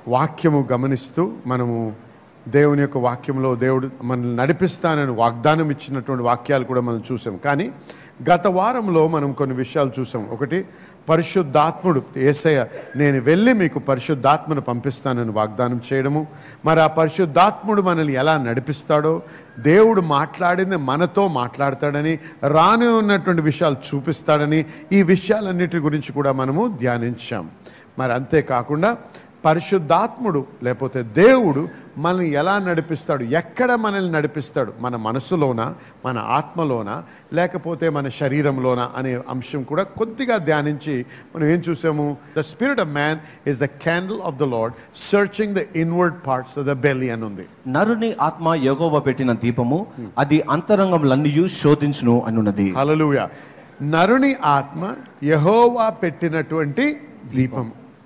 వాక్యము గమనిస్తూ మనము దేవుని యొక్క వాక్యంలో దేవుడు మనల్ని నడిపిస్తానని వాగ్దానం ఇచ్చినటువంటి వాక్యాలు కూడా మనం చూసాం కానీ గత వారంలో మనం కొన్ని విషయాలు చూసాం ఒకటి పరిశుద్ధాత్ముడు ఏసయ్య నేను వెళ్ళి మీకు పరిశుద్ధాత్మను పంపిస్తానని వాగ్దానం చేయడము మరి ఆ పరిశుద్ధాత్ముడు మనల్ని ఎలా నడిపిస్తాడో దేవుడు మాట్లాడింది మనతో మాట్లాడతాడని రాని ఉన్నటువంటి విషయాలు చూపిస్తాడని ఈ విషయాలన్నిటి గురించి కూడా మనము ధ్యానించాం మరి అంతేకాకుండా పరిశుద్ధాత్ముడు లేకపోతే దేవుడు మనల్ని ఎలా నడిపిస్తాడు ఎక్కడ మనల్ని నడిపిస్తాడు మన మనసులోన మన ఆత్మలోన లేకపోతే మన శరీరంలోన అనే అంశం కూడా కొద్దిగా ధ్యానించి మనం ఏం చూసాము the spirit of man is the candle of the Lord searching the inward parts of the belly అని ఉంది నరుని ఆత్మ యెహోవా పెట్టిన దీపము అది అంతరంగంలన్నయు శోధించును అనున్నది హలలుయ నరుని ఆత్మ యహోవా పెట్టినటువంటి దీపం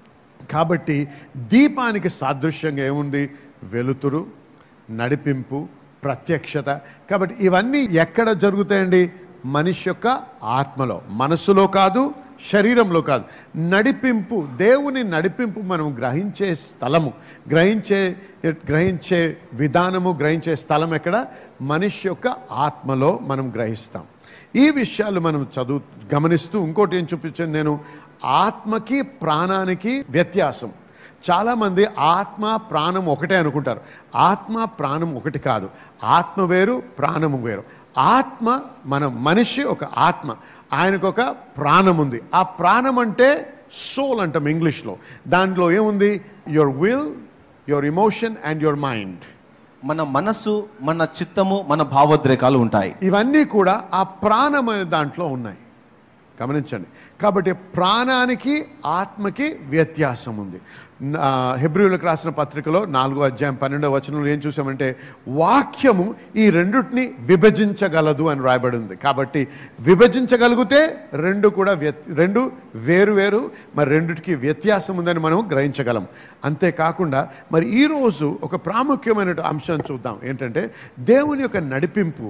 కాబట్టి దీపానికి సాదృశ్యంగా ఏముంది వెలుతురు నడిపింపు ప్రత్యక్షత కాబట్టి ఇవన్నీ ఎక్కడ జరుగుతాయండి మనిషి యొక్క ఆత్మలో మనసులో కాదు శరీరంలో కాదు నడిపింపు దేవుని నడిపింపు మనం గ్రహించే స్థలము గ్రహించే గ్రహించే విధానము గ్రహించే స్థలం ఎక్కడ మనిషి యొక్క ఆత్మలో మనం గ్రహిస్తాం ఈ విషయాలు మనం చదువు గమనిస్తూ ఇంకోటి ఏం చూపించాను నేను ఆత్మకి ప్రాణానికి వ్యత్యాసం చాలామంది ఆత్మ ప్రాణం ఒకటే అనుకుంటారు ఆత్మ ప్రాణం ఒకటి కాదు ఆత్మ వేరు ప్రాణము వేరు ఆత్మ మన మనిషి ఒక ఆత్మ ఆయనకు ఒక ప్రాణం ఉంది ఆ ప్రాణం అంటే సోల్ అంటాం ఇంగ్లీష్లో దాంట్లో ఏముంది your will your emotion and your mind మన మనస్సు మన చిత్తము మన భావోద్రేకాలు ఉంటాయి ఇవన్నీ కూడా ఆ ప్రాణం అనే దాంట్లో ఉన్నాయి గమనించండి కాబట్టి ప్రాణానికి ఆత్మకి వ్యత్యాసం ఉంది ఆ, హెబ్రియులకు రాసిన పత్రికలో నాలుగో అధ్యాయం పన్నెండవ వచనంలో ఏం చూసామంటే వాక్యము ఈ రెండుటిని విభజించగలదు అని రాయబడి ఉంది కాబట్టి విభజించగలిగితే రెండు కూడా వ్యత్ రెండు వేరు వేరు మరి రెండిటికి వ్యత్యాసం ఉందని మనం గ్రహించగలం అంతేకాకుండా మరి ఈరోజు ఒక ప్రాముఖ్యమైన అంశం చూద్దాం ఏంటంటే దేవుని యొక్క నడిపింపు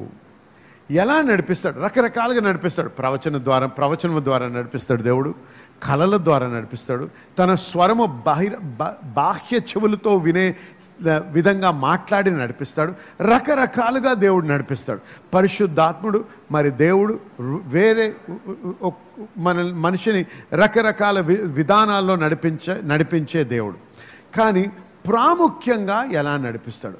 ఎలా నడిపిస్తాడు రకరకాలుగా నడిపిస్తాడు ప్రవచన ద్వారా ప్రవచనం ద్వారా నడిపిస్తాడు దేవుడు కళల ద్వారా నడిపిస్తాడు తన స్వరము బాహిర బా- బాహ్య చెవులతో వినే ల- విధంగా మాట్లాడి నడిపిస్తాడు రకరకాలుగా దేవుడు నడిపిస్తాడు పరిశుద్ధాత్ముడు మరి దేవుడు రు- వేరే ఉ- ఉ- ఉ- మన మనిషిని రకరకాల వి- విధానాల్లో నడిపించే నడిపించే దేవుడు కానీ ప్రాముఖ్యంగా ఎలా నడిపిస్తాడు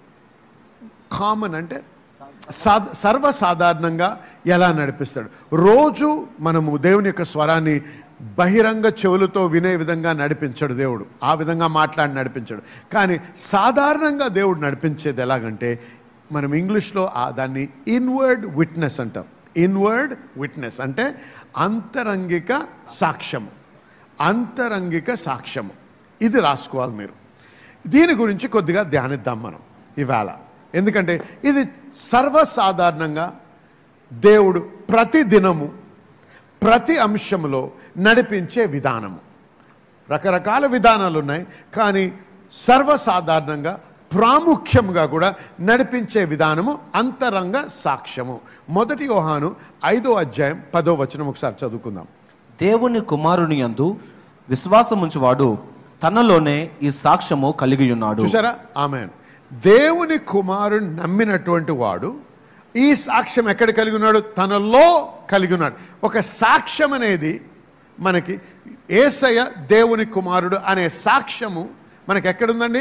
కామన్ అంటే సాధ సర్వసాధారణంగా ఎలా నడిపిస్తాడు రోజు మనము దేవుని యొక్క స్వరాన్ని బహిరంగ చెవులతో వినే విధంగా నడిపించాడు దేవుడు ఆ విధంగా మాట్లాడి నడిపించాడు కానీ సాధారణంగా దేవుడు నడిపించేది ఎలాగంటే మనం ఇంగ్లీష్లో ఆ దాన్ని ఇన్వర్డ్ విట్నెస్ అంటాం ఇన్వర్డ్ విట్నెస్ అంటే అంతరంగిక సాక్ష్యం అంతరంగిక సాక్ష్యము ఇది రాసుకోవాలి మీరు దీని గురించి కొద్దిగా ధ్యానిద్దాం మనం ఇవాళ ఎందుకంటే ఇది సర్వసాధారణంగా దేవుడు ప్రతి దినము ప్రతి అంశంలో నడిపించే విధానము రకరకాల విధానాలు ఉన్నాయి కానీ సర్వసాధారణంగా ప్రాముఖ్యంగా కూడా నడిపించే విధానము అంతరంగ సాక్ష్యము మొదటి యోహాను ఐదో అధ్యాయం పదో వచనం ఒకసారి చదువుకుందాం దేవుని కుమారుని యందు విశ్వాసముంచువాడు తనలోనే ఈ సాక్ష్యము కలిగి ఉన్నాడు చూసారా ఆమె దేవుని కుమారుని నమ్మినటువంటి వాడు ఈ సాక్ష్యం ఎక్కడ కలిగి ఉన్నాడు తనలో కలిగి ఉన్నాడు ఒక సాక్ష్యం అనేది మనకి ఏసయ్య దేవుని కుమారుడు అనే సాక్ష్యము మనకి ఎక్కడుందండి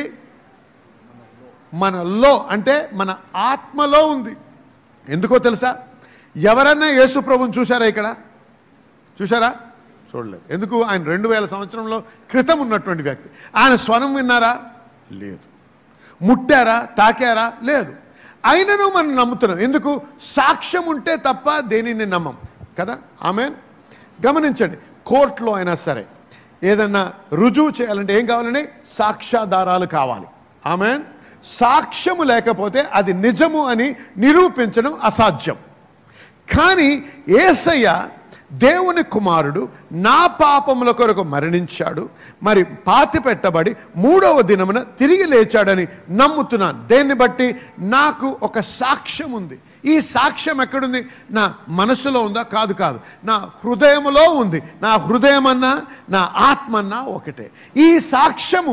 మనలో అంటే మన ఆత్మలో ఉంది ఎందుకో తెలుసా ఎవరన్నా యేసు ప్రభుని చూసారా ఇక్కడ చూసారా చూడలేదు ఎందుకు ఆయన రెండు వేల సంవత్సరంలో క్రితం ఉన్నటువంటి వ్యక్తి ఆయన స్వరం విన్నారా లేదు ముట్టారా తాకారా లేదు అయినను మనం నమ్ముతున్నాం ఎందుకు సాక్ష్యం ఉంటే తప్ప దేనిని నమ్మం కదా ఆమె గమనించండి కోర్టులో అయినా సరే ఏదన్నా రుజువు చేయాలంటే ఏం కావాలండి సాక్ష్యాధారాలు కావాలి ఆమె సాక్ష్యము లేకపోతే అది నిజము అని నిరూపించడం అసాధ్యం కానీ ఏసయ్య దేవుని కుమారుడు నా పాపముల కొరకు మరణించాడు మరి పాతి పెట్టబడి మూడవ దినమున తిరిగి లేచాడని నమ్ముతున్నాను దేన్ని బట్టి నాకు ఒక సాక్ష్యం ఉంది ఈ సాక్ష్యం ఎక్కడుంది నా మనసులో ఉందా కాదు కాదు నా హృదయములో ఉంది నా హృదయమన్నా నా ఆత్మన్నా ఒకటే ఈ సాక్ష్యము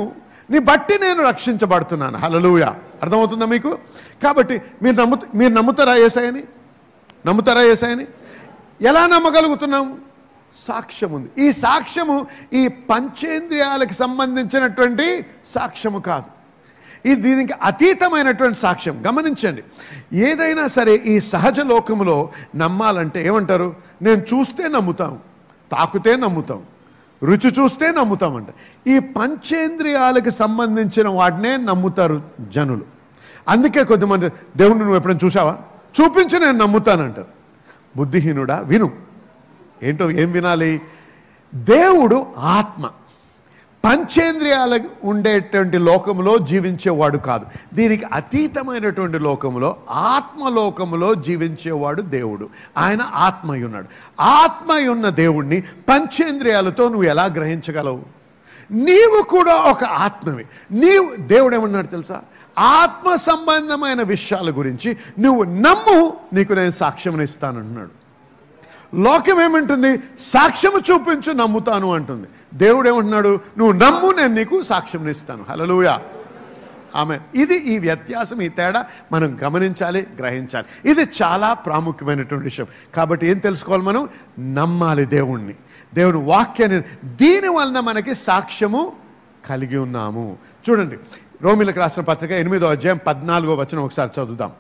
నీ బట్టి నేను రక్షించబడుతున్నాను హలలుయ అర్థమవుతుందా మీకు కాబట్టి మీరు నమ్ము మీరు నమ్ముతారా ఏసాయని నమ్ముతారా ఏసాయని ఎలా నమ్మగలుగుతున్నాం సాక్ష్యం ఉంది ఈ సాక్ష్యము ఈ పంచేంద్రియాలకు సంబంధించినటువంటి సాక్ష్యము కాదు ఇది దీనికి అతీతమైనటువంటి సాక్ష్యం గమనించండి ఏదైనా సరే ఈ సహజ లోకములో నమ్మాలంటే ఏమంటారు నేను చూస్తే నమ్ముతాం తాకుతే నమ్ముతాం రుచి చూస్తే నమ్ముతామంట ఈ పంచేంద్రియాలకు సంబంధించిన వాటినే నమ్ముతారు జనులు అందుకే కొద్దిమంది దేవుణ్ణి నువ్వు ఎప్పుడైనా చూసావా చూపించి నేను నమ్ముతానంటారు బుద్ధిహీనుడా విను ఏంటో ఏం వినాలి దేవుడు ఆత్మ పంచేంద్రియాల ఉండేటువంటి లోకంలో జీవించేవాడు కాదు దీనికి అతీతమైనటువంటి లోకంలో ఆత్మలోకములో జీవించేవాడు దేవుడు ఆయన ఆత్మయ్య ఉన్నాడు ఆత్మయ్య ఉన్న దేవుణ్ణి పంచేంద్రియాలతో నువ్వు ఎలా గ్రహించగలవు నీవు కూడా ఒక ఆత్మవి నీవు దేవుడు ఏమన్నాడు తెలుసా ఆత్మ సంబంధమైన విషయాల గురించి నువ్వు నమ్ము నీకు నేను సాక్ష్యం ఇస్తానంటున్నాడు లోకం ఏమంటుంది సాక్ష్యము చూపించు నమ్ముతాను అంటుంది దేవుడు ఏమంటున్నాడు నువ్వు నమ్ము నేను నీకు సాక్ష్యం ఇస్తాను హలలుయా ఆమె ఇది ఈ వ్యత్యాసం ఈ తేడా మనం గమనించాలి గ్రహించాలి ఇది చాలా ప్రాముఖ్యమైనటువంటి విషయం కాబట్టి ఏం తెలుసుకోవాలి మనం నమ్మాలి దేవుణ్ణి దేవుని వాక్యాన్ని దీని వలన మనకి సాక్ష్యము కలిగి ఉన్నాము చూడండి రోమిలకు రాసిన పత్రిక ఎనిమిదో అధ్యాయం పద్నాలుగో వచనం ఒకసారి చదువుదాం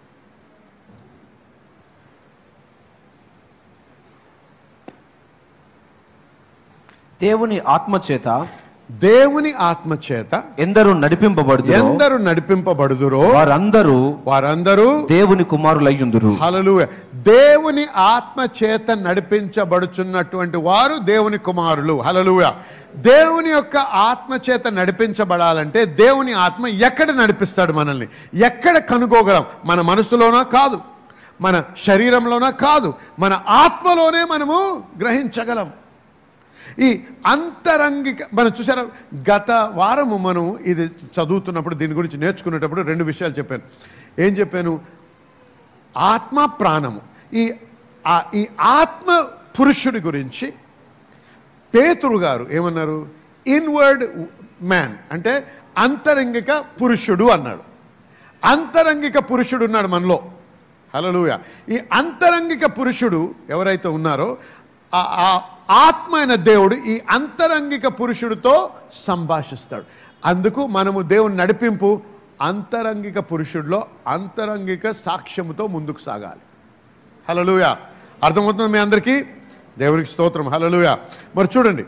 దేవుని ఆత్మ చేత దేవుని ఆత్మ చేత ఎందరు నడిపింపబడుదురో ఎందరు నడిపింపబడుదురో వారందరూ వారందరూ దేవుని కుమారులయ్యుందురు హలలుయ దేవుని ఆత్మ చేత నడిపించబడుచున్నటువంటి వారు దేవుని కుమారులు హలలుయ దేవుని యొక్క ఆత్మ చేత నడిపించబడాలంటే దేవుని ఆత్మ ఎక్కడ నడిపిస్తాడు మనల్ని ఎక్కడ కనుగోగలం మన మనసులోనా కాదు మన శరీరంలోనా కాదు మన ఆత్మలోనే మనము గ్రహించగలం ఈ అంతరంగిక మనం చూసారా గత వారము మనం ఇది చదువుతున్నప్పుడు దీని గురించి నేర్చుకునేటప్పుడు రెండు విషయాలు చెప్పాను ఏం చెప్పాను ఆత్మ ప్రాణము ఈ ఆ- ఈ ఆత్మ పురుషుడి గురించి పేతురు గారు ఏమన్నారు ఇన్వర్డ్ మ్యాన్ అంటే అంతరంగిక పురుషుడు అన్నాడు అంతరంగిక పురుషుడు ఉన్నాడు మనలో హలలుయ ఈ అంతరంగిక పురుషుడు ఎవరైతే ఉన్నారో ఆ ఆ ఆత్మ అయిన దేవుడు ఈ అంతరంగిక పురుషుడితో సంభాషిస్తాడు అందుకు మనము దేవుని నడిపింపు అంతరంగిక పురుషుడిలో అంతరంగిక సాక్ష్యముతో ముందుకు సాగాలి హలలుయ అర్థమవుతుంది మీ అందరికీ దేవునికి స్తోత్రం హలలుయ మరి చూడండి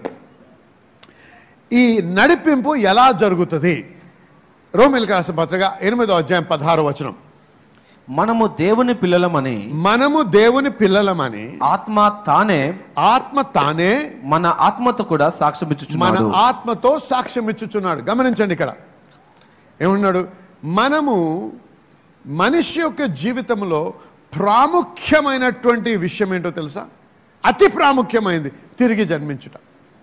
ఈ నడిపింపు ఎలా జరుగుతుంది రోమిల్ రాసిన పత్రిక ఎనిమిదో అధ్యాయం పదహారు వచనం మనము దేవుని పిల్లలమని మనము దేవుని పిల్లలమని ఆత్మ తానే ఆత్మ తానే మన ఆత్మతో కూడా మన సాక్ష్యమిచ్చుచున్నాడు ఆత్మతో సాక్ష్యం ఇచ్చుచున్నాడు గమనించండి ఇక్కడ ఏమన్నాడు మనము మనిషి యొక్క జీవితంలో ప్రాముఖ్యమైనటువంటి విషయం ఏంటో తెలుసా అతి ప్రాముఖ్యమైనది తిరిగి జన్మించుట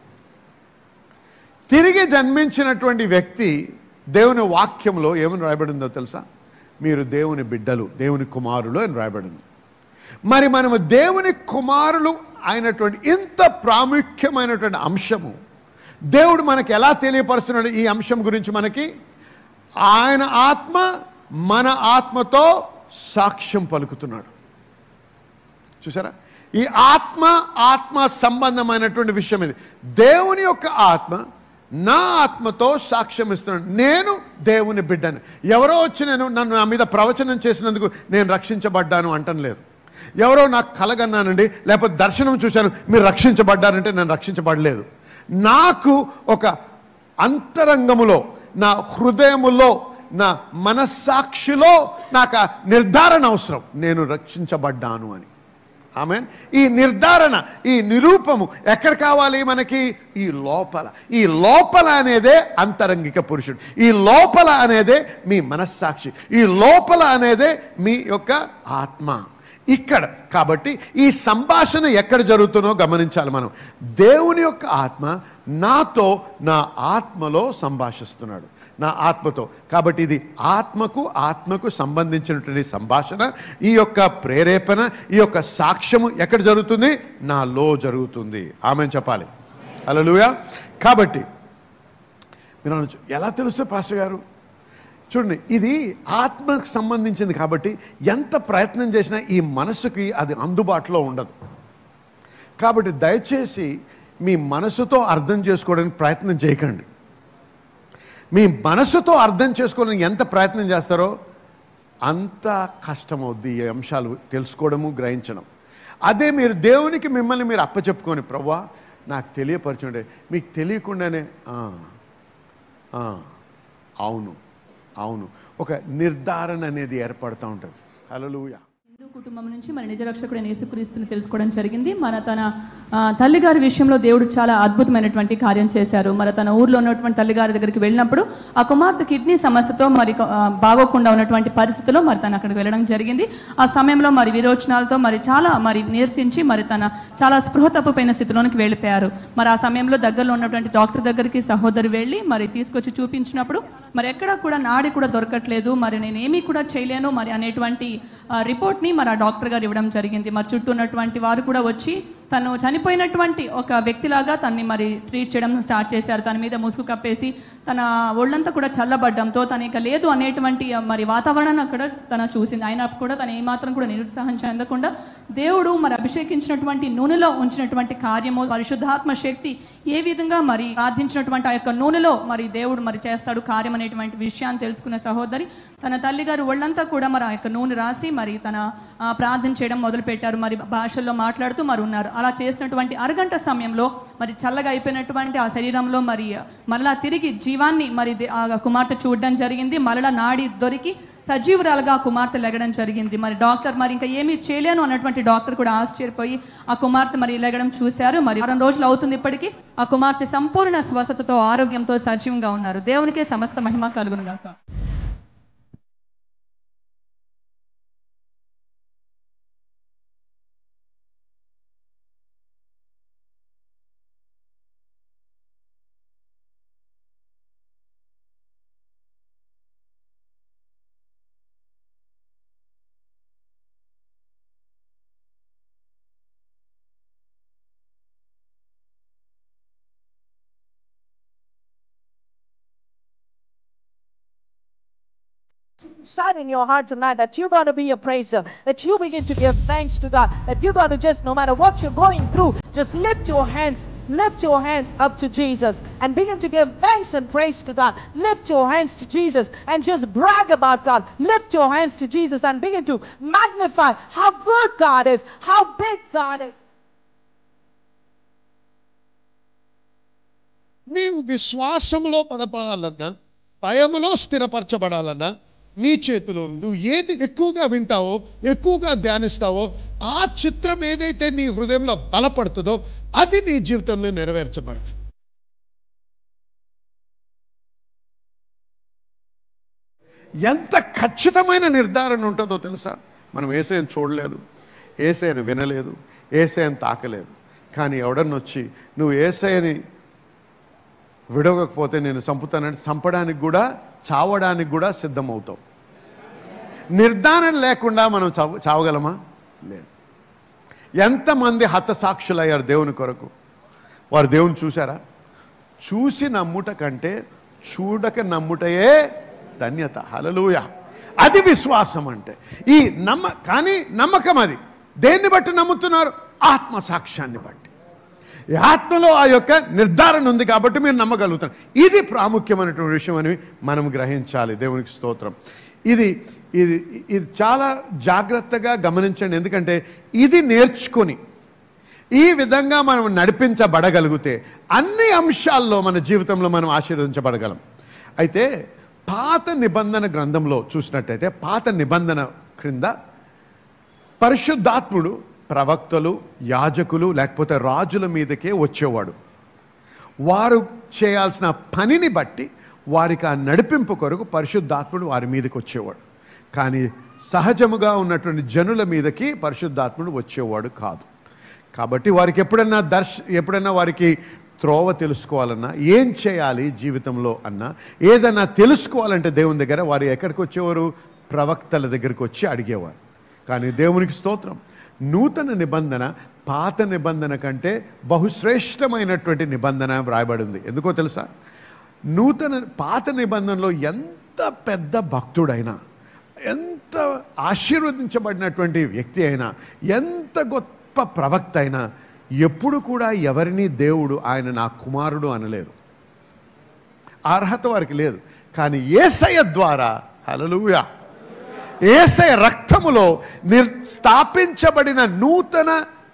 తిరిగి జన్మించినటువంటి వ్యక్తి దేవుని వాక్యంలో ఏమని రాయబడిందో తెలుసా మీరు దేవుని బిడ్డలు దేవుని కుమారులు అని రాయబడింది మరి మనము దేవుని కుమారులు అయినటువంటి ఇంత ప్రాముఖ్యమైనటువంటి అంశము దేవుడు మనకి ఎలా తెలియపరుస్తున్నాడు ఈ అంశం గురించి మనకి ఆయన ఆత్మ మన ఆత్మతో సాక్ష్యం పలుకుతున్నాడు చూసారా ఈ ఆత్మ ఆత్మ సంబంధమైనటువంటి విషయం ఇది దేవుని యొక్క ఆత్మ నా ఆత్మతో సాక్ష్యం ఇస్తున్నాడు నేను దేవుని బిడ్డను ఎవరో వచ్చి నేను నన్ను నా మీద ప్రవచనం చేసినందుకు నేను రక్షించబడ్డాను అంటం లేదు ఎవరో నాకు కలగన్నానండి లేకపోతే దర్శనం చూశాను మీరు రక్షించబడ్డారంటే నేను రక్షించబడలేదు నాకు ఒక అంతరంగములో నా హృదయములో నా మనస్సాక్షిలో నాకు ఆ నిర్ధారణ అవసరం నేను రక్షించబడ్డాను అని ఆమె ఈ నిర్ధారణ ఈ నిరూపము ఎక్కడ కావాలి మనకి ఈ లోపల ఈ లోపల అనేదే అంతరంగిక పురుషుడు ఈ లోపల అనేదే మీ మనస్సాక్షి ఈ లోపల అనేదే మీ యొక్క ఆత్మ ఇక్కడ కాబట్టి ఈ సంభాషణ ఎక్కడ జరుగుతుందో గమనించాలి మనం దేవుని యొక్క ఆత్మ నాతో నా ఆత్మలో సంభాషిస్తున్నాడు నా ఆత్మతో కాబట్టి ఇది ఆత్మకు ఆత్మకు సంబంధించినటువంటి సంభాషణ ఈ యొక్క ప్రేరేపణ ఈ యొక్క సాక్ష్యము ఎక్కడ జరుగుతుంది నాలో జరుగుతుంది ఆమె చెప్పాలి అలలుయ కాబట్టి మీరు అనొచ్చు ఎలా తెలుసు పాస్టర్ గారు చూడండి ఇది ఆత్మకు సంబంధించింది కాబట్టి ఎంత ప్రయత్నం చేసినా ఈ మనసుకి అది అందుబాటులో ఉండదు కాబట్టి దయచేసి మీ మనసుతో అర్థం చేసుకోవడానికి ప్రయత్నం చేయకండి మీ మనసుతో అర్థం చేసుకోవడానికి ఎంత ప్రయత్నం చేస్తారో అంత కష్టమవుద్ది ఈ అంశాలు తెలుసుకోవడము గ్రహించడం అదే మీరు దేవునికి మిమ్మల్ని మీరు అప్పచెప్పుకొని ప్రవ్వా నాకు తెలియపరచుండే మీకు తెలియకుండానే "ఆ, ఆ, అవును అవును ఒక నిర్ధారణ అనేది ఏర్పడుతూ ఉంటుంది హల్లెలూయా హిందూ కుటుంబం నుంచి మన నిజ రక్షకుడైన యేసుక్రీస్తుని తెలుసుకోవడం జరిగింది మన తన ఆ, తల్లిగారి విషయంలో దేవుడు చాలా అద్భుతమైనటువంటి కార్యం చేశారు మరి తన ఊర్లో ఉన్నటువంటి తల్లిగారి దగ్గరికి వెళ్ళినప్పుడు ఆ కుమార్తె కిడ్నీ సమస్యతో మరి ఆ, బాగోకుండా ఉన్నటువంటి పరిస్థితిలో మరి తను అక్కడికి వెళ్ళడం జరిగింది ఆ సమయంలో మరి విరోచనాలతో మరి చాలా మరి నీరసించి మరి తన చాలా స్పృహ తప్పిపోయిన స్థితిలోనికి వెళ్ళిపోయారు మరి ఆ సమయంలో దగ్గరలో ఉన్నటువంటి డాక్టర్ దగ్గరికి సహోదరు వెళ్ళి మరి తీసుకొచ్చి చూపించినప్పుడు మరి ఎక్కడ కూడా నాడి కూడా దొరకట్లేదు మరి నేను ఏమీ కూడా చేయలేను మరి అనేటువంటి ఆ, రిపోర్ట్ని మరి ఆ డాక్టర్ గారు ఇవ్వడం జరిగింది మరి చుట్టూ ఉన్నటువంటి వారు కూడా వచ్చి తను చనిపోయినటువంటి ఒక వ్యక్తిలాగా తన్ని మరి ట్రీట్ చేయడం స్టార్ట్ చేశారు తన మీద ముసుగు కప్పేసి తన ఒళ్ళంతా కూడా చల్లబడ్డంతో తన ఇక లేదు అనేటువంటి ఆ, మరి వాతావరణాన్ని అక్కడ తన చూసింది అయినా కూడా తను ఏమాత్రం కూడా నిరుత్సాహం చెందకుండా దేవుడు మరి అభిషేకించినటువంటి నూనెలో ఉంచినటువంటి కార్యము పరిశుద్ధాత్మ శక్తి ఏ విధంగా మరి ప్రార్థించినటువంటి ఆ యొక్క నూనెలో మరి దేవుడు మరి చేస్తాడు కార్యం అనేటువంటి విషయాన్ని తెలుసుకున్న సహోదరి తన తల్లిగారు ఒళ్ళంతా కూడా మరి ఆ యొక్క నూనె రాసి మరి తన ఆ, ప్రార్థన చేయడం మొదలు పెట్టారు మరి భాషల్లో మాట్లాడుతూ మరి ఉన్నారు అలా చేసినటువంటి అరగంట సమయంలో మరి చల్లగా అయిపోయినటువంటి ఆ శరీరంలో మరి మరలా తిరిగి జీవాన్ని మరి దే- ఆ కుమార్తె చూడడం జరిగింది మరలా నాడి దొరికి సజీవురాలుగా ఆ కుమార్తె లెగడం జరిగింది మరి డాక్టర్ మరి ఇంకా ఏమీ చేయలేను అన్నటువంటి డాక్టర్ కూడా ఆశ్చర్యపోయి ఆ కుమార్తె మరి లెగడం చూశారు మరి వారం రోజులు అవుతుంది ఇప్పటికీ ఆ కుమార్తె సంపూర్ణ స్వస్థతతో ఆరోగ్యంతో సజీవంగా ఉన్నారు దేవునికే సమస్త మహిమ కలుగును గాక decide in your heart tonight that you're going to be a praiser, that you begin to give thanks to God, that you're going to just, no matter what you're going through, just lift your hands, lift your hands up to Jesus and begin to give thanks and praise to God. Lift your hands to Jesus and just brag about God. Lift your hands to Jesus and begin to magnify how good God is, how big God is. నీవు విశ్వాసంలో బలపడాలన్నా భయములో స్థిరపరచబడాలన్నా నీ చేతిలో నువ్వు ఏది ఎక్కువగా వింటావో ఎక్కువగా ధ్యానిస్తావో ఆ చిత్రం ఏదైతే నీ హృదయంలో బలపడుతుందో అది నీ జీవితంలో నెరవేర్చబడుతుంది ఎంత ఖచ్చితమైన నిర్ధారణ ఉంటుందో తెలుసా మనం ఏసైని చూడలేదు ఏసైని వినలేదు ఏసైని తాకలేదు కానీ ఎవడన్నా వచ్చి నువ్వు ఏసైని విడవకపోతే నేను చంపుతానని చంపడానికి కూడా చావడానికి కూడా సిద్ధమవుతావు నిర్ధారణ లేకుండా మనం చావ చావగలమా లేదు ఎంతమంది హతసాక్షులయ్యారు దేవుని కొరకు వారు దేవుని చూశారా చూసి నమ్ముట కంటే చూడక నమ్ముటయే ధన్యత హలలుయ అది విశ్వాసం అంటే ఈ నమ్మ కానీ నమ్మకం అది దేన్ని బట్టి నమ్ముతున్నారు ఆత్మ సాక్ష్యాన్ని బట్టి ఈ ఆత్మలో ఆ యొక్క నిర్ధారణ ఉంది కాబట్టి మీరు నమ్మగలుగుతారు ఇది ప్రాముఖ్యమైనటువంటి విషయం అని మనం గ్రహించాలి దేవునికి స్తోత్రం ఇది ఇది ఇది చాలా జాగ్రత్తగా గమనించండి ఎందుకంటే ఇది నేర్చుకొని ఈ విధంగా మనం నడిపించబడగలిగితే అన్ని అంశాల్లో మన జీవితంలో మనం ఆశీర్వదించబడగలం అయితే పాత నిబంధన గ్రంథంలో చూసినట్టయితే పాత నిబంధన క్రింద పరిశుద్ధాత్ముడు ప్రవక్తలు యాజకులు లేకపోతే రాజుల మీదకే వచ్చేవాడు వారు చేయాల్సిన పనిని బట్టి వారికి ఆ నడిపింపు కొరకు పరిశుద్ధాత్ముడు వారి మీదకి వచ్చేవాడు కానీ సహజముగా ఉన్నటువంటి జనుల మీదకి పరిశుద్ధాత్ముడు వచ్చేవాడు కాదు కాబట్టి వారికి ఎప్పుడన్నా దర్శ ఎప్పుడన్నా వారికి త్రోవ తెలుసుకోవాలన్నా ఏం చేయాలి జీవితంలో అన్నా ఏదన్నా తెలుసుకోవాలంటే దేవుని దగ్గర వారు ఎక్కడికి వచ్చేవారు ప్రవక్తల దగ్గరికి వచ్చి అడిగేవారు కానీ దేవునికి స్తోత్రం నూతన నిబంధన పాత నిబంధన కంటే బహుశ్రేష్టమైనటువంటి నిబంధన వ్రాయబడింది ఎందుకో తెలుసా నూతన పాత నిబంధనలో ఎంత పెద్ద భక్తుడైనా ఎంత ఆశీర్వదించబడినటువంటి వ్యక్తి అయినా ఎంత గొప్ప ప్రవక్త అయినా ఎప్పుడు కూడా ఎవరిని దేవుడు ఆయన నా కుమారుడు అనలేదు అర్హత వారికి లేదు కానీ ఏసయ ద్వారా హలలుయా ఏసయ రక్తములో నిర్ స్థాపించబడిన నూతన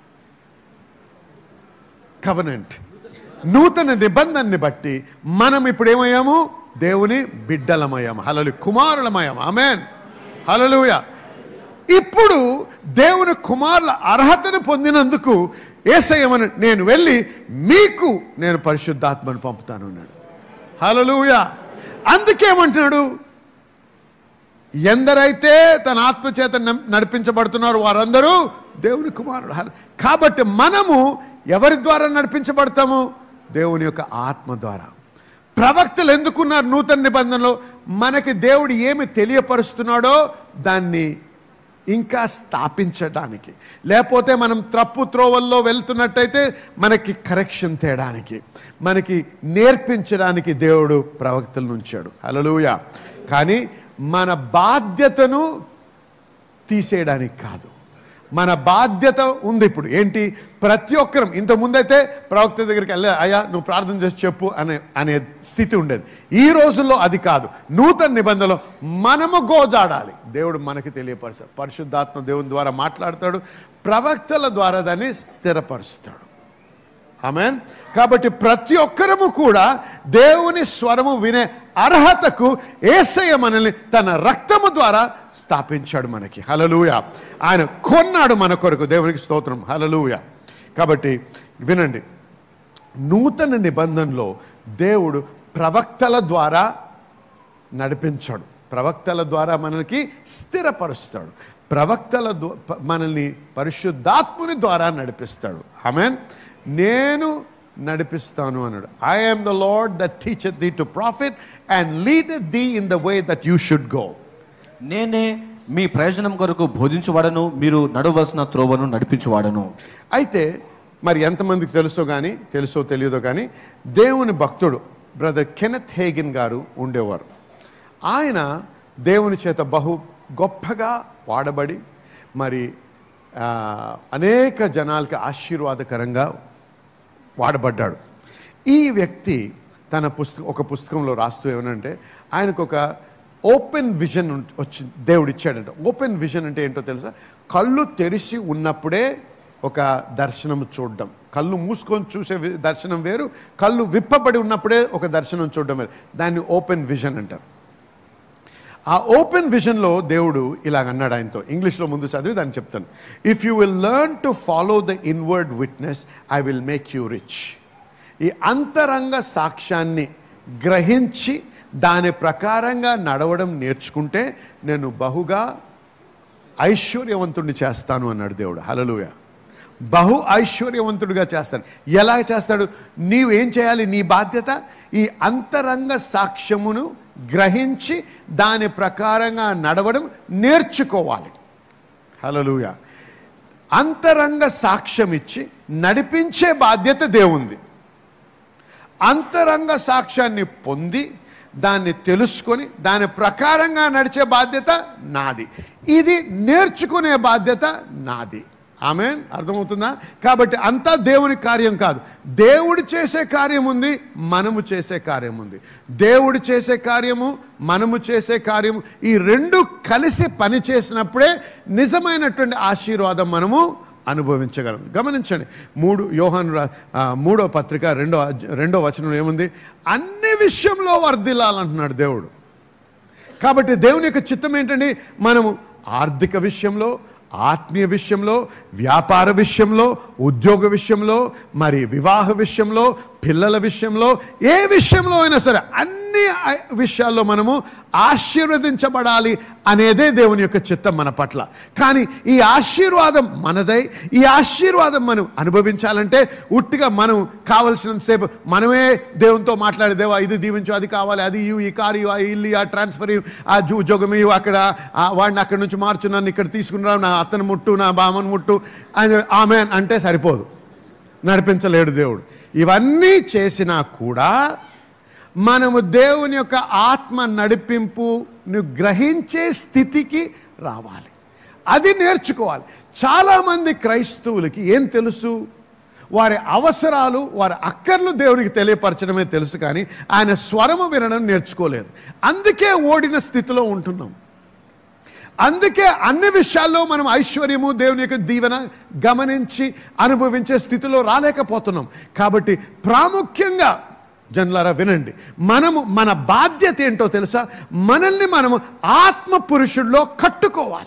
కవనెంట్ నూతన నిబంధనని బట్టి మనం ఇప్పుడు ఏమయ్యాము దేవుని బిడ్డలమయ్యాము హలలు కుమారులమయ్యాము ఆమెన్ హలలుయ ఇప్పుడు దేవుని కుమారుల అర్హతను పొందినందుకు ఏసయ్యమని నేను వెళ్ళి మీకు నేను పరిశుద్ధాత్మను పంపుతాను అన్నాడు హలలుయ అందుకేమంటున్నాడు ఎందరైతే తన ఆత్మచేత నం- నడిపించబడుతున్నారో వారందరూ దేవుని కుమారుడు హల- కాబట్టి మనము ఎవరి ద్వారా నడిపించబడతాము దేవుని యొక్క ఆత్మ ద్వారా ప్రవక్తలు ఎందుకున్నారు నూతన నిబంధనలో మనకి దేవుడు ఏమి తెలియపరుస్తున్నాడో దాన్ని ఇంకా స్థాపించడానికి లేకపోతే మనం త్రప్పు త్రోవల్లో వెళ్తున్నట్టయితే మనకి కరెక్షన్ తేయడానికి మనకి నేర్పించడానికి దేవుడు ప్రవక్తలను ఉంచాడు హల్లెలూయా కానీ మన బాధ్యతను తీసేయడానికి కాదు మన బాధ్యత ఉంది ఇప్పుడు ఏంటి ప్రతి ఒక్కరం ఇంత ముందైతే ప్రవక్త దగ్గరికి వెళ్ళే అయ్యా నువ్వు ప్రార్థన చేసి చెప్పు అనే అనే స్థితి ఉండేది ఈ రోజుల్లో అది కాదు నూతన నిబంధనలో మనము గోజాడాలి దేవుడు మనకి తెలియపరుస్తాడు పరిశుద్ధాత్మ దేవుని ద్వారా మాట్లాడతాడు ప్రవక్తల ద్వారా దాన్ని స్థిరపరుస్తాడు ఆమెన్ కాబట్టి ప్రతి ఒక్కరము కూడా దేవుని స్వరము వినే అర్హతకు ఏసయ్య మనల్ని తన రక్తము ద్వారా స్థాపించాడు మనకి హలలుయ ఆయన కొన్నాడు మన కొరకు దేవునికి స్తోత్రం హలలుయ కాబట్టి వినండి నూతన నిబంధనలో దేవుడు ప్రవక్తల ద్వారా నడిపించాడు ప్రవక్తల ద్వారా మనల్ని స్థిరపరుస్తాడు ప్రవక్తల ద్వా- ప- మనల్ని పరిశుద్ధాత్ముని ద్వారా నడిపిస్తాడు ఆమెన్ నేను నడిపిస్తాను అన్నాడు I am the Lord that teacher thee to profit and lead thee in the way that you should go నేనే మీ ప్రయోజనం కొరకు బోధించువాడను మీరు నడవలసిన త్రోవను నడిపించువాడను అయితే మరి ఎంతమందికి తెలుసో కానీ తెలుసో తెలియదో కానీ దేవుని భక్తుడు బ్రదర్ కెనెత్ హేగన్ గారు ఉండేవారు ఆయన దేవుని చేత బహు గొప్పగా వాడబడి మరి ఆ, అనేక జనాలకి ఆశీర్వాదకరంగా వాడబడ్డాడు ఈ వ్యక్తి తన పుస్తకం ఒక పుస్తకంలో రాస్తూ ఏమనంటే ఆయనకు ఒక ఓపెన్ విజన్ వచ్చి దేవుడు ఇచ్చాడంట ఓపెన్ విజన్ అంటే ఏంటో తెలుసా కళ్ళు తెరిచి ఉన్నప్పుడే ఒక దర్శనం చూడడం కళ్ళు మూసుకొని చూసే వి- దర్శనం వేరు కళ్ళు విప్పబడి ఉన్నప్పుడే ఒక దర్శనం చూడడం వేరు దాన్ని ఓపెన్ విజన్ అంటారు ఆ ఓపెన్ విజన్లో దేవుడు ఇలాగ అన్నాడు ఆయనతో ఇంగ్లీష్లో ముందు చదివి దాన్ని చెప్తాను if you will learn to follow the inward witness I will make you rich ఈ అంతరంగ సాక్ష్యాన్ని గ్రహించి దాని ప్రకారంగా నడవడం నేర్చుకుంటే నేను బహుగా ఐశ్వర్యవంతుడిని చేస్తాను అన్నాడు దేవుడు హలలుయ బహు ఐశ్వర్యవంతుడిగా చేస్తాడు ఎలా చేస్తాడు నీవు ఏం చేయాలి నీ బాధ్యత ఈ అంతరంగ సాక్ష్యమును గ్రహించి దాని ప్రకారంగా నడవడం నేర్చుకోవాలి హలలుయ అంతరంగ సాక్ష్యం ఇచ్చి నడిపించే బాధ్యత దేవుంది అంతరంగ సాక్ష్యాన్ని పొంది దాన్ని తెలుసుకొని దాని ప్రకారంగా నడిచే బాధ్యత నాది ఇది నేర్చుకునే బాధ్యత నాది ఆమె అర్థమవుతుందా కాబట్టి అంతా దేవుని కార్యం కాదు దేవుడు చేసే కార్యం ఉంది మనము చేసే కార్యం ఉంది దేవుడు చేసే కార్యము మనము చేసే కార్యము ఈ రెండు కలిసి పని చేసినప్పుడే నిజమైనటువంటి ఆశీర్వాదం మనము అనుభవించగలం గమనించండి మూడు యోహాను రా- ఆ, మూడో పత్రిక రెండో అధ్య- రెండో వచనంలో ఏముంది అన్ని విషయంలో వర్ధిల్లాలంటున్నాడు దేవుడు కాబట్టి దేవుని యొక్క చిత్తం ఏంటండి మనము ఆర్థిక విషయంలో ఆత్మీయ విషయంలో వ్యాపార విషయంలో ఉద్యోగ విషయంలో మరి వివాహ విషయంలో పిల్లల విషయంలో ఏ విషయంలో అయినా సరే అన్ని ఐ- విషయాల్లో మనము ఆశీర్వదించబడాలి అనేదే దేవుని యొక్క చిత్తం మన పట్ల కానీ ఈ ఆశీర్వాదం మనదై ఈ ఆశీర్వాదం మనం అనుభవించాలంటే ఉట్టిగా మనం కావలసినంతసేపు మనమే దేవునితో మాట్లాడే దేవా ఇది దీవించు అది కావాలి అది ఇవ్వు ఈ కారు ఇవ్వు, ఆ ఇల్లు ఇవ్వు, ఆ ట్రాన్స్ఫర్ ఇవ్వు, ఆ జూ ఉద్యోగం ఇవ్వు, అక్కడ ఆ వాడిని అక్కడి నుంచి మార్చు నన్ను ఇక్కడ తీసుకుని నా అతను ముట్టు నా బామను ముట్టు అని ఆమె అంటే సరిపోదు నడిపించలేడు దేవుడు ఇవన్నీ చేసినా కూడా మనము దేవుని యొక్క ఆత్మ నడిపింపును గ్రహించే స్థితికి రావాలి అది నేర్చుకోవాలి చాలామంది క్రైస్తవులకి ఏం తెలుసు వారి అవసరాలు వారి అక్కర్లు దేవునికి తెలియపరచడమే తెలుసు కానీ ఆయన స్వరము వినడం నేర్చుకోలేదు అందుకే ఓడిన స్థితిలో ఉంటున్నాం అందుకే అన్ని విషయాల్లో మనం ఐశ్వర్యము దేవుని యొక్క దీవెన గమనించి అనుభవించే స్థితిలో రాలేకపోతున్నాం కాబట్టి ప్రాముఖ్యంగా జనులారా వినండి మనము మన బాధ్యత ఏంటో తెలుసా మనల్ని మనము ఆత్మ పురుషుల్లో కట్టుకోవాలి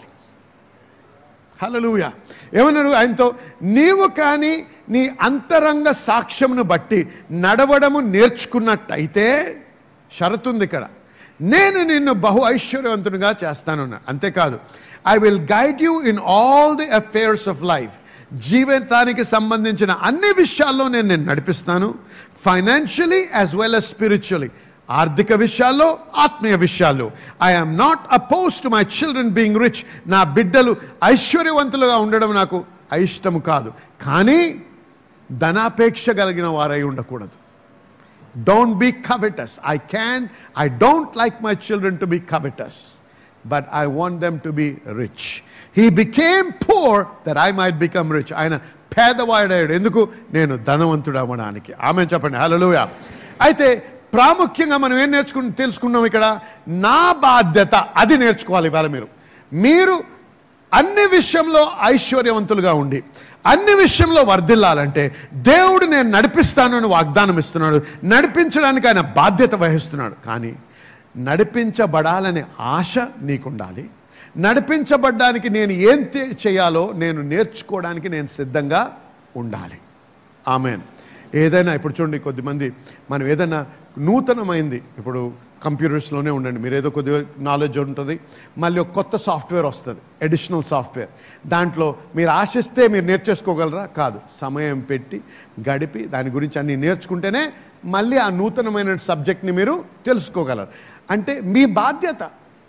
హలలుయ ఏమన్నారు ఆయనతో నీవు కానీ నీ అంతరంగ సాక్ష్యమును బట్టి నడవడము నేర్చుకున్నట్టయితే షరతుంది ఇక్కడ నేను నిన్ను బహు ఐశ్వర్యవంతునిగా చేస్తానన్నా అంతేకాదు I will guide you in all the affairs of life జీవితానికి సంబంధించిన అన్ని విషయాల్లో నేను నేను నడిపిస్తాను financially as well as spiritually ఆర్థిక విషయాల్లో ఆత్మీయ విషయాల్లో I'm not opposed to my children being rich నా బిడ్డలు ఐశ్వర్యవంతులుగా ఉండడం నాకు అయిష్టము కాదు కానీ ధనాపేక్ష కలిగిన వారై ఉండకూడదు don't be covetous I can I don't like my children to be covetous but I want them to be rich he became poor that I might become rich ఆయన పేదవాడాడు ఎందుకు నేను ధనవంతుడు అవ్వడానికి ఆమె చెప్పండి హలోయ అయితే ప్రాముఖ్యంగా మనం ఏం నేర్చుకు తెలుసుకున్నాం ఇక్కడ నా బాధ్యత అది నేర్చుకోవాలి ఇవాళ మీరు మీరు అన్ని విషయంలో ఐశ్వర్యవంతులుగా ఉండి అన్ని విషయంలో వర్ధిల్లాలంటే దేవుడు నేను నడిపిస్తాను అని వాగ్దానం ఇస్తున్నాడు నడిపించడానికి ఆయన బాధ్యత వహిస్తున్నాడు కానీ నడిపించబడాలనే ఆశ నీకుండాలి నడిపించబడ్డానికి నేను ఏం తే- చేయాలో నేను నేర్చుకోవడానికి నేను సిద్ధంగా ఉండాలి ఆమెన్ ఏదైనా ఇప్పుడు చూడండి కొద్దిమంది మనం ఏదైనా నూతనమైంది ఇప్పుడు కంప్యూటర్స్లోనే ఉండండి మీరు ఏదో కొద్దిగా నాలెడ్జ్ ఉంటుంది మళ్ళీ ఒక కొత్త సాఫ్ట్వేర్ వస్తుంది అడిషనల్ సాఫ్ట్వేర్ దాంట్లో మీరు ఆశిస్తే మీరు నేర్చేసుకోగలరా కాదు సమయం పెట్టి గడిపి దాని గురించి అన్ని నేర్చుకుంటేనే మళ్ళీ ఆ నూతనమైన సబ్జెక్ట్ని మీరు తెలుసుకోగలరు అంటే మీ బాధ్యత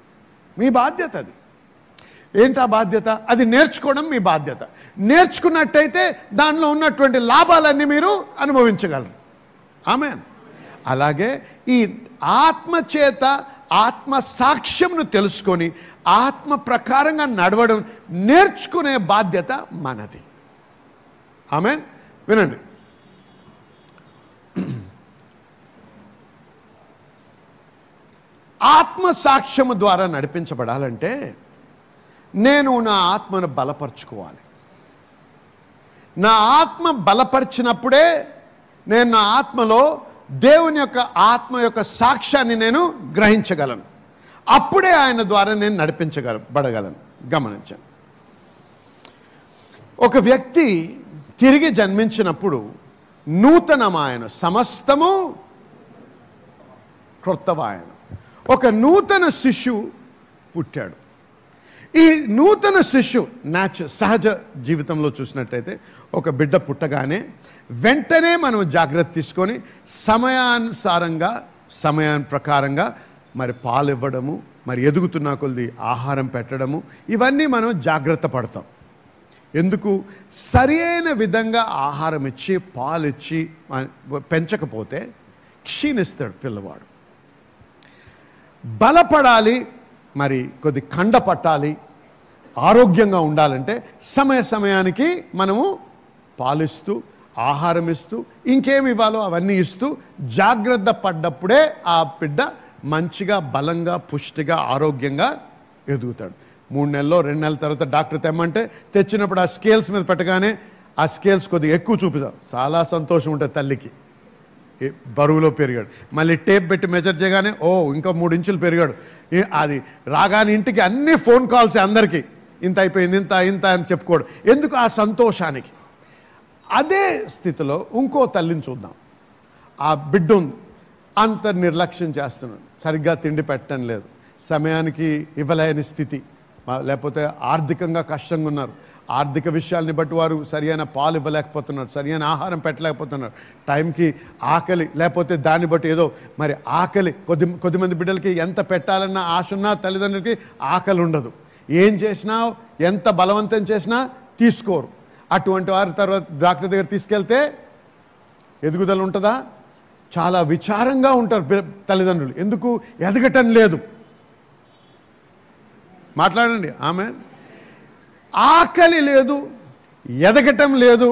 మీ బాధ్యత అది ఏంటి ఆ బాధ్యత అది నేర్చుకోవడం మీ బాధ్యత నేర్చుకున్నట్టయితే దానిలో ఉన్నటువంటి లాభాలన్నీ మీరు అనుభవించగలరు ఆమె అలాగే ఈ ఆత్మ చేత ఆత్మ సాక్ష్యంను తెలుసుకొని ఆత్మ ప్రకారంగా నడవడం నేర్చుకునే బాధ్యత మనది ఆమె వినండి ఆత్మ సాక్ష్యము ద్వారా నడిపించబడాలంటే నేను నా ఆత్మను బలపరుచుకోవాలి నా ఆత్మ బలపరిచినప్పుడే నేను నా ఆత్మలో దేవుని యొక్క ఆత్మ యొక్క సాక్ష్యాన్ని నేను గ్రహించగలను అప్పుడే ఆయన ద్వారా నేను నడిపించగల బడగలను గమనించాను ఒక వ్యక్తి తిరిగి జన్మించినప్పుడు నూతనమాయన సమస్తము క్రొత్తవాయన ఒక నూతన శిశువు పుట్టాడు ఈ నూతన శిశు న్యాచు సహజ జీవితంలో చూసినట్టయితే ఒక బిడ్డ పుట్టగానే వెంటనే మనం జాగ్రత్త తీసుకొని సమయానుసారంగా సమయాన్ ప్రకారంగా మరి పాలు ఇవ్వడము మరి ఎదుగుతున్న కొద్ది ఆహారం పెట్టడము ఇవన్నీ మనం జాగ్రత్త పడతాం ఎందుకు సరి అయిన విధంగా ఆహారం ఇచ్చి పాలు ఇచ్చి మ- పెంచకపోతే క్షీణిస్తాడు పిల్లవాడు బలపడాలి మరి కొద్ది కండ పట్టాలి ఆరోగ్యంగా ఉండాలంటే సమయ సమయానికి మనము పాలిస్తూ ఆహారం ఇస్తూ ఇంకేమి ఇవ్వాలో అవన్నీ ఇస్తూ జాగ్రత్త పడ్డప్పుడే ఆ బిడ్డ మంచిగా బలంగా పుష్టిగా ఆరోగ్యంగా ఎదుగుతాడు మూడు నెలల్లో రెండు నెలల తర్వాత డాక్టర్ తెమ్మంటే తెచ్చినప్పుడు ఆ స్కేల్స్ మీద పెట్టగానే ఆ స్కేల్స్ కొద్దిగా ఎక్కువ చూపిస్తాం చాలా సంతోషం ఉంటుంది తల్లికి ఏ- బరువులో పెరిగాడు మళ్ళీ టేప్ పెట్టి మెజర్ చేయగానే ఓ ఇంకా మూడు ఇంచులు పెరిగాడు ఏ- అది రాగానే ఇంటికి అన్ని ఫోన్ కాల్స్ అందరికీ ఇంత అయిపోయింది ఇంత ఇంత అని చెప్పుకోడు ఎందుకు ఆ సంతోషానికి అదే స్థితిలో ఇంకో తల్లిని చూద్దాం ఆ బిడ్డ ఉంది అంత నిర్లక్ష్యం చేస్తున్నాడు సరిగ్గా తిండి పెట్టడం లేదు సమయానికి ఇవ్వలేని స్థితి మా- లేకపోతే ఆర్థికంగా కష్టంగా ఉన్నారు ఆర్థిక విషయాల్ని బట్టి వారు సరియైన పాలు ఇవ్వలేకపోతున్నారు సరియైన ఆహారం పెట్టలేకపోతున్నారు టైంకి ఆకలి లేకపోతే దాన్ని బట్టి ఏదో మరి ఆకలి కొద్ది కొద్దిమంది బిడ్డలకి ఎంత పెట్టాలన్న ఆశ ఉన్నా తల్లిదండ్రులకి ఆకలి ఉండదు ఏం చేసినా ఎంత బలవంతం చేసినా తీసుకోరు అటువంటి వారి తర్వాత డాక్టర్ దగ్గర తీసుకెళ్తే ఎదుగుదల ఉంటుందా చాలా విచారంగా ఉంటారు పిల్ల- తల్లిదండ్రులు ఎందుకు ఎదగటం లేదు మాట్లాడండి ఆమె ఆకలి లేదు ఎదగటం లేదు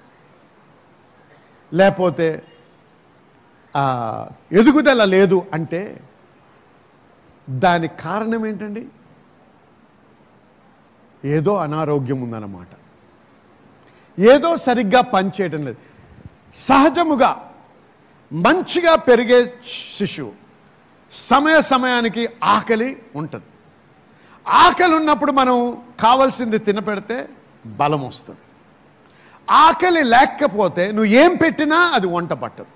లేకపోతే ఆ, ఎదుగుదల లేదు అంటే దానికి కారణం ఏంటండి ఏదో అనారోగ్యం ఉందన్నమాట ఏదో సరిగ్గా పనిచేయటం లేదు సహజముగా మంచిగా పెరిగే శిశువు సమయ సమయానికి ఆకలి ఉంటుంది ఆకలి ఉన్నప్పుడు మనం కావాల్సింది తినపెడితే బలం వస్తుంది ఆకలి లేకపోతే నువ్వు ఏం పెట్టినా అది వంట పట్టదు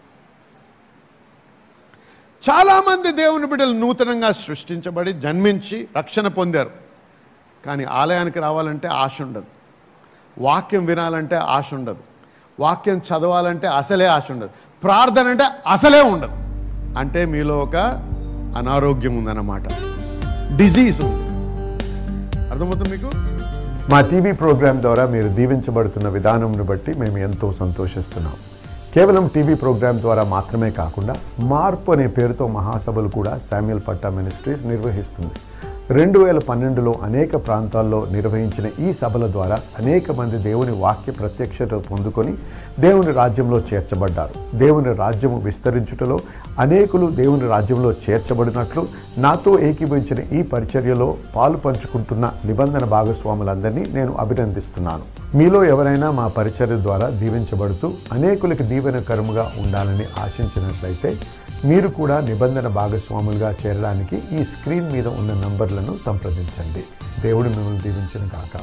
చాలామంది దేవుని బిడ్డలు నూతనంగా సృష్టించబడి జన్మించి రక్షణ పొందారు కానీ ఆలయానికి రావాలంటే ఆశ ఉండదు వాక్యం వినాలంటే ఆశ ఉండదు వాక్యం చదవాలంటే అసలే ఆశ ఉండదు ప్రార్థన అంటే అసలే ఉండదు అంటే మీలో ఒక అనారోగ్యం ఉందన్నమాట డిజీజ్ ఉంది అర్థమవుతుంది మీకు మా టీవీ ప్రోగ్రాం ద్వారా మీరు దీవించబడుతున్న విధానంను బట్టి మేము ఎంతో సంతోషిస్తున్నాం కేవలం టీవీ ప్రోగ్రాం ద్వారా మాత్రమే కాకుండా మార్పు అనే పేరుతో మహాసభలు కూడా శామ్యుల్ పట్టా మినిస్ట్రీస్ నిర్వహిస్తుంది రెండు వేల పన్నెండులో అనేక ప్రాంతాల్లో నిర్వహించిన ఈ సభల ద్వారా అనేక మంది దేవుని వాక్య ప్రత్యక్షత పొందుకొని దేవుని రాజ్యంలో చేర్చబడ్డారు దేవుని రాజ్యము విస్తరించుటలో అనేకులు దేవుని రాజ్యంలో చేర్చబడినట్లు నాతో ఏకీభవించిన ఈ పరిచర్యలో పాలు పంచుకుంటున్న నిబంధన భాగస్వాములందరినీ నేను అభినందిస్తున్నాను మీలో ఎవరైనా మా పరిచర్య ద్వారా దీవించబడుతూ అనేకులకు దీవెనకరముగా ఉండాలని ఆశించినట్లయితే మీరు కూడా నిబంధన భాగస్వాములుగా చేరడానికి ఈ స్క్రీన్ మీద ఉన్న నంబర్లను సంప్రదించండి దేవుడు మిమ్మల్ని దీవించిన కాక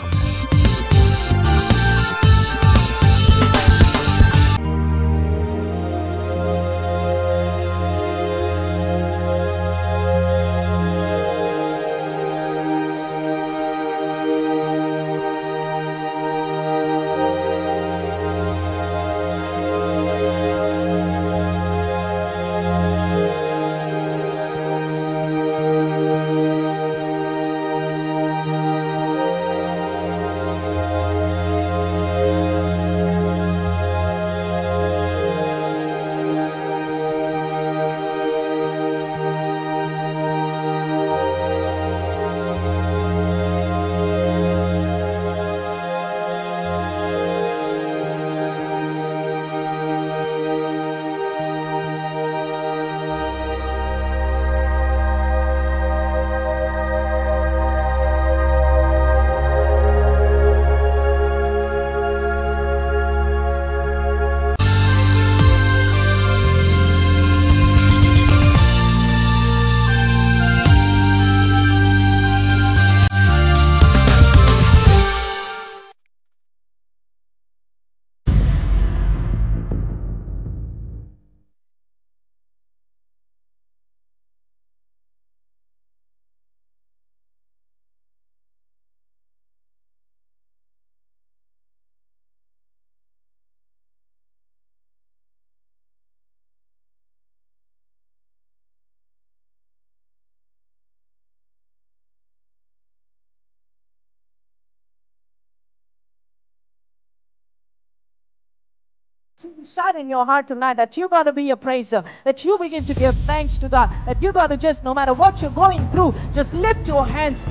decide in your heart tonight that you're going to be a praiser, that you begin to give thanks to God, that you're going to just, no matter what you're going through, just lift your hands.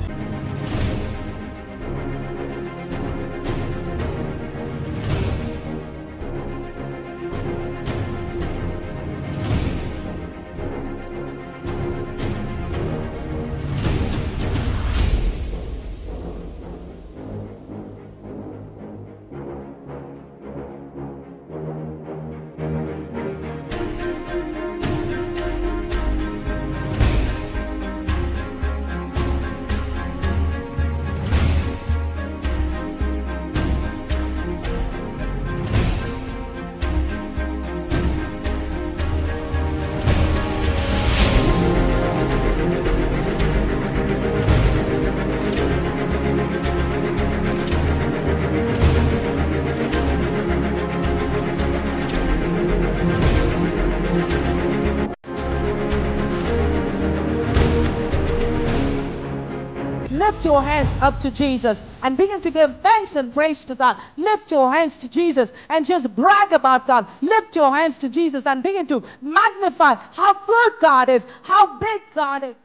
your hands up to Jesus and begin to give thanks and praise to God. Lift your hands to Jesus and just brag about God. Lift your hands to Jesus and begin to magnify how good God is, how big God is.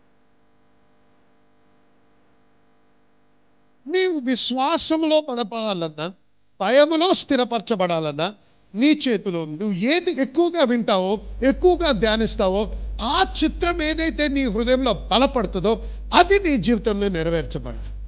నీవు విశ్వాసంలో బలపడాలన్నా భయములో స్థిరపరచబడాలన్నా నీ చేతిలో ఉంది. నువ్వు ఏది ఎక్కువగా వింటావో ఎక్కువగా ధ్యానిస్తావో ఆ చిత్రం ఏదైతే నీ హృదయంలో బలపడుతుందో అది నీ జీవితంలో నెరవేర్చబడాలి